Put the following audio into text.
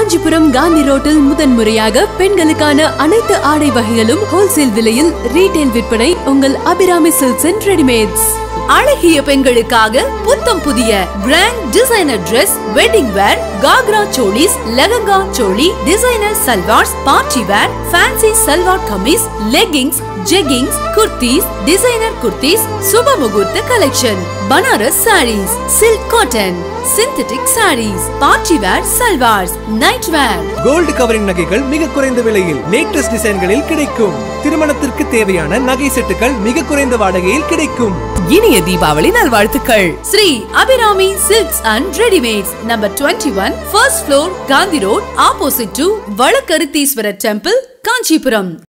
காஞ்சிபுரம் காந்தி ரோட்டில் முதன்முறையாக பெண்களுக்கான அனைத்து ஆடை வகைகளும் ஹோல்சேல் விலையில் ரீட்டைல் விற்பனை உங்கள் அபிராமி சில்க்ஸ் அண்ட் ரெடிமேட்ஸ் அழகிய பெண்களுக்காக புத்தம் புதிய grand designer Dress wedding wear ghagra cholis lehenga choli designer salwars party wear fancy salwar kameez leggings jeggings kurtis designer kurtis சுப முகூர்த்த collection Banaras saris silk cotton synthetic saris party wear salwars night wear gold covering நகைகள் மிக குறைந்த விலையில் லேட்டஸ்ட் டிசைன்களில் கிடைக்கும் திருமணத்திற்கு தேவையான நகை செட்டுகள் மிக குறைந்த வாடகையில் கிடைக்கும் இனிய தீபாவளி நல்வாழ்த்துக்கள் Sri Abirami silks and readymades number twenty one first floor Gandhi road opposite to Vazhakarutheeswarar temple Kanchipuram